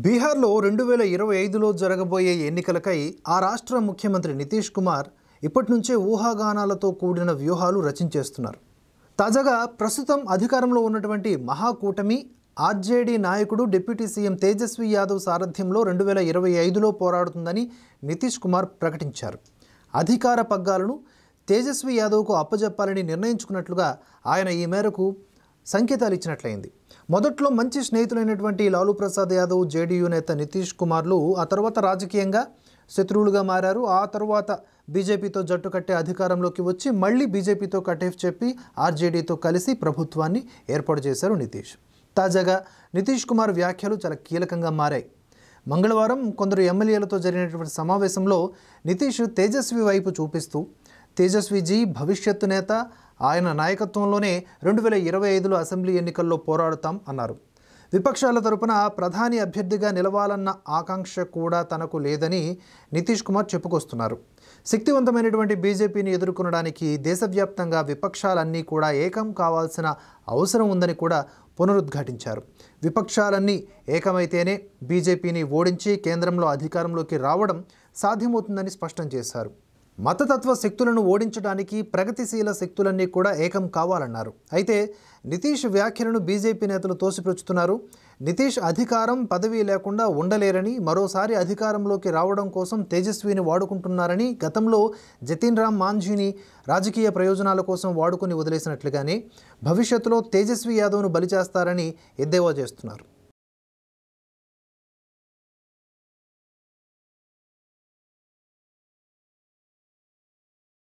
బీహార్లో రెండు వేల ఇరవై ఐదులో జరగబోయే ఎన్నికలకై ఆ రాష్ట్ర ముఖ్యమంత్రి నితీష్ కుమార్ ఇప్పటి నుంచే ఊహాగానాలతో కూడిన వ్యూహాలు రచించేస్తున్నారు తాజాగా ప్రస్తుతం అధికారంలో ఉన్నటువంటి మహాకూటమి ఆర్జేడీ నాయకుడు డిప్యూటీ సీఎం తేజస్వి యాదవ్ సారథ్యంలో రెండు వేల ఇరవై ఐదులో పోరాడుతుందని నితీష్ కుమార్ ప్రకటించారు అధికార పగ్గాలను తేజస్వి యాదవ్కు అప్పజెప్పాలని నిర్ణయించుకున్నట్లుగా ఆయన ఈ మేరకు సంకేతాలు ఇచ్చినట్లయింది మొదట్లో మంచి స్నేహితులైనటువంటి లాలూ ప్రసాద్ యాదవ్ జేడీయూ నేత నితీష్ కుమార్లు ఆ తర్వాత రాజకీయంగా శత్రువులుగా మారారు ఆ తర్వాత బీజేపీతో జట్టు కట్టే అధికారంలోకి వచ్చి మళ్ళీ బీజేపీతో కట్టేఫ్ చెప్పి ఆర్జేడీతో కలిసి ప్రభుత్వాన్ని ఏర్పాటు చేశారు నితీష్ తాజాగా నితీష్ కుమార్ వ్యాఖ్యలు చాలా కీలకంగా మారాయి మంగళవారం కొందరు ఎమ్మెల్యేలతో జరిగినటువంటి సమావేశంలో నితీష్ తేజస్వి వైపు చూపిస్తూ తేజస్విజీ భవిష్యత్తు నేత ఆయన నాయకత్వంలోనే రెండు వేల ఇరవై ఐదులో అసెంబ్లీ ఎన్నికల్లో పోరాడుతాం అన్నారు విపక్షాల తరపున ప్రధాని అభ్యర్థిగా నిలవాలన్న ఆకాంక్ష కూడా తనకు లేదని నితీష్ కుమార్ చెప్పుకొస్తున్నారు శక్తివంతమైనటువంటి బీజేపీని ఎదుర్కొనడానికి దేశవ్యాప్తంగా విపక్షాలన్నీ కూడా ఏకం కావాల్సిన అవసరం ఉందని కూడా పునరుద్ఘాటించారు విపక్షాలన్నీ ఏకమైతేనే బీజేపీని ఓడించి కేంద్రంలో అధికారంలోకి రావడం సాధ్యమవుతుందని స్పష్టం చేశారు మతతత్వ శక్తులను ఓడించడానికి ప్రగతిశీల శక్తులన్నీ కూడా ఏకం కావాలన్నారు అయితే నితీష్ వ్యాఖ్యలను బీజేపీ నేతలు తోసిపుచ్చుతున్నారు నితీష్ అధికారం పదవి లేకుండా ఉండలేరని మరోసారి అధికారంలోకి రావడం కోసం తేజస్విని వాడుకుంటున్నారని గతంలో జతిన్ రామ్ మాంఝీని రాజకీయ ప్రయోజనాల కోసం వాడుకొని వదిలేసినట్లుగానే భవిష్యత్తులో తేజస్వి యాదవ్ను బలి చేస్తారని ఎద్దేవా చేస్తున్నారు